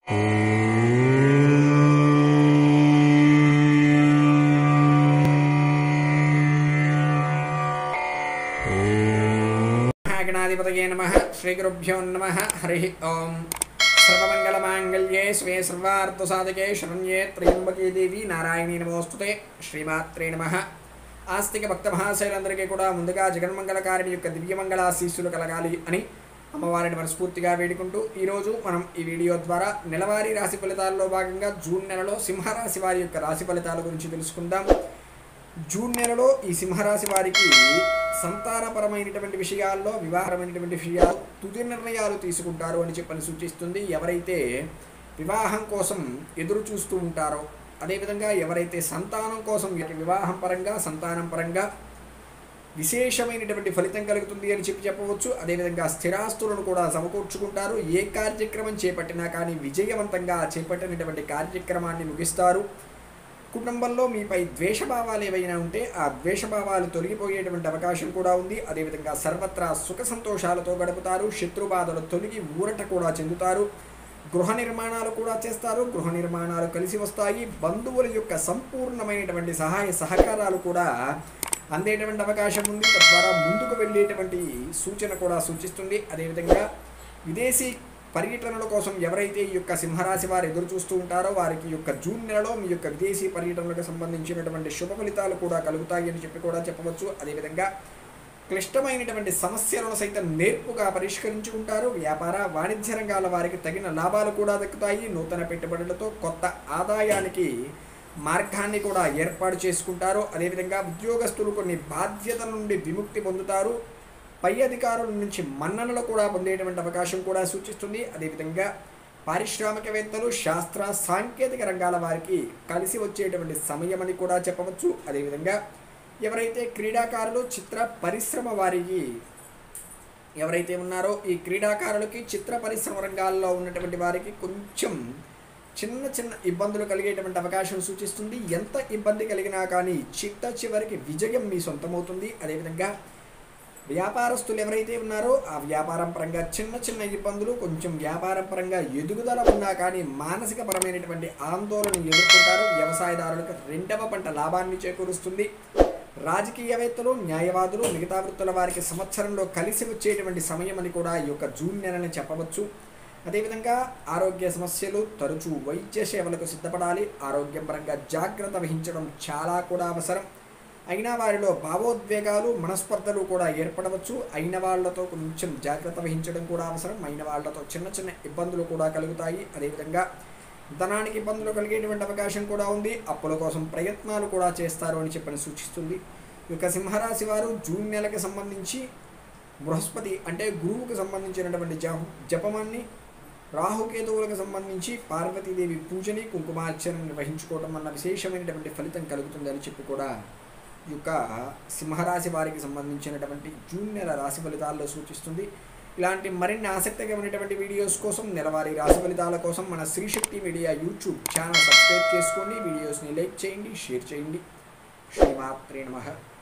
గణాధిపతయే నమ శ్రీగురుభ్యో నమ హరి ఓం సర్వమంగళమాంగళ్యే స్వే సర్వార్థసాధకే శరణ్యే త్రయంబకే దేవి నారాయణీ నమోస్తుతే శ్రీమాత్రే నమ ఆస్తిక భక్త మహాశైలందరికీ కూడా ముందుగా జగన్మంగళకారిణి యొక్క దివ్యమంగళాశీస్సులు కలగాలి అని అమ్మవారిని మనస్ఫూర్తిగా వేడుకుంటూ ఈరోజు మనం ఈ వీడియో ద్వారా నెలవారీ రాశి ఫలితాల్లో భాగంగా జూన్ నెలలో సింహరాశి వారి యొక్క రాశి ఫలితాల గురించి తెలుసుకుందాం జూన్ నెలలో ఈ సింహరాశి వారికి సంతానపరమైనటువంటి విషయాల్లో వివాహపరమైనటువంటి విషయాలు తుది నిర్ణయాలు తీసుకుంటారు అని చెప్పని సూచిస్తుంది ఎవరైతే వివాహం కోసం ఎదురు చూస్తూ ఉంటారో అదేవిధంగా ఎవరైతే సంతానం కోసం వీరి వివాహం పరంగా సంతానం పరంగా విశేషమైనటువంటి ఫలితం కలుగుతుంది అని చెప్పి చెప్పవచ్చు అదేవిధంగా స్థిరాస్తులను కూడా సమకూర్చుకుంటారు ఏ కార్యక్రమం చేపట్టినా కానీ విజయవంతంగా చేపట్టినటువంటి కార్యక్రమాన్ని ముగిస్తారు కుటుంబంలో మీపై ద్వేషభావాలు ఏవైనా ఉంటే ఆ ద్వేషభావాలు తొలగిపోయేటువంటి అవకాశం కూడా ఉంది అదేవిధంగా సర్వత్రా సుఖ సంతోషాలతో గడుపుతారు శత్రుబాధలు తొలగి ఊరట కూడా చెందుతారు గృహ నిర్మాణాలు కూడా చేస్తారు గృహ నిర్మాణాలు కలిసి వస్తాయి బంధువుల యొక్క సంపూర్ణమైనటువంటి సహాయ సహకారాలు కూడా అందేటువంటి అవకాశం ఉంది తద్వారా ముందుకు వెళ్ళేటువంటి సూచన కూడా సూచిస్తుంది అదేవిధంగా విదేశీ పర్యటనల కోసం ఎవరైతే ఈ యొక్క సింహరాశి వారు ఎదురు చూస్తూ ఉంటారో వారికి ఈ యొక్క జూన్ నెలలో మీ యొక్క విదేశీ పర్యటనలకు సంబంధించినటువంటి శుభ ఫలితాలు కూడా కలుగుతాయి అని చెప్పి కూడా చెప్పవచ్చు అదేవిధంగా క్లిష్టమైనటువంటి సమస్యలను సైతం నేర్పుగా పరిష్కరించుకుంటారు వ్యాపార వాణిజ్య రంగాల వారికి తగిన లాభాలు కూడా దక్కుతాయి నూతన పెట్టుబడులతో కొత్త ఆదాయానికి మార్గాన్ని కూడా ఏర్పాటు చేసుకుంటారు అదేవిధంగా ఉద్యోగస్తులు కొన్ని బాధ్యతల నుండి విముక్తి పొందుతారు పై అధికారుల నుంచి మన్ననలు కూడా పొందేటువంటి అవకాశం కూడా సూచిస్తుంది అదేవిధంగా పారిశ్రామికవేత్తలు శాస్త్ర సాంకేతిక రంగాల వారికి కలిసి వచ్చేటువంటి సమయం అని కూడా చెప్పవచ్చు అదేవిధంగా ఎవరైతే క్రీడాకారులు చిత్ర పరిశ్రమ వారికి ఎవరైతే ఉన్నారో ఈ క్రీడాకారులకి చిత్ర పరిశ్రమ రంగాల్లో ఉన్నటువంటి వారికి కొంచెం చిన్న చిన్న ఇబ్బందులు కలిగేటువంటి అవకాశం సూచిస్తుంది ఎంత ఇబ్బంది కలిగినా కానీ చిట్ట చివరికి విజయం మీ సొంతమవుతుంది అదేవిధంగా వ్యాపారస్తులు ఎవరైతే ఉన్నారో ఆ వ్యాపారం పరంగా చిన్న చిన్న ఇబ్బందులు కొంచెం వ్యాపారం పరంగా ఎదుగుదల ఉన్నా కానీ మానసిక పరమైనటువంటి ఆందోళన ఎదుర్కొంటారు వ్యవసాయదారులకు రెండవ పంట లాభాన్ని చేకూరుస్తుంది రాజకీయవేత్తలు న్యాయవాదులు మిగతా వృత్తుల వారికి సంవత్సరంలో కలిసి వచ్చేటువంటి సమయం అని కూడా ఈ యొక్క జూన్ నెలని చెప్పవచ్చు అదేవిధంగా ఆరోగ్య సమస్యలు తరచూ వైద్య సేవలకు సిద్ధపడాలి ఆరోగ్యం పరంగా జాగ్రత్త వహించడం చాలా కూడా అవసరం అయిన వారిలో భావోద్వేగాలు మనస్పర్ధలు కూడా ఏర్పడవచ్చు అయిన వాళ్ళతో కొంచెం జాగ్రత్త వహించడం కూడా అవసరం అయిన వాళ్ళతో చిన్న చిన్న ఇబ్బందులు కూడా కలుగుతాయి అదేవిధంగా ధనానికి ఇబ్బందులు కలిగేటువంటి అవకాశం కూడా ఉంది అప్పుల కోసం ప్రయత్నాలు కూడా చేస్తారు అని చెప్పని సూచిస్తుంది ఈ యొక్క సింహరాశి వారు జూన్ నెలకి సంబంధించి బృహస్పతి అంటే గురువుకు సంబంధించినటువంటి జప జపమాన్ని రాహుకేతువులకు సంబంధించి పార్వతీదేవి పూజని కుంకుమార్చన నిర్వహించుకోవడం వల్ల విశేషమైనటువంటి ఫలితం కలుగుతుంది అని చెప్పి కూడా ఈ యొక్క సింహరాశి వారికి సంబంధించినటువంటి జూన్ నెల రాశి ఫలితాల్లో సూచిస్తుంది ఇలాంటి మరిన్ని ఆసక్తికరమైనటువంటి వీడియోస్ కోసం నెలవారీ రాశి ఫలితాల కోసం మన Srishakti media YouTube channel subscribe చేసుకోండి వీడియోస్ని లైక్ చేయండి షేర్ చేయండి శ్రీమాత్రే నమః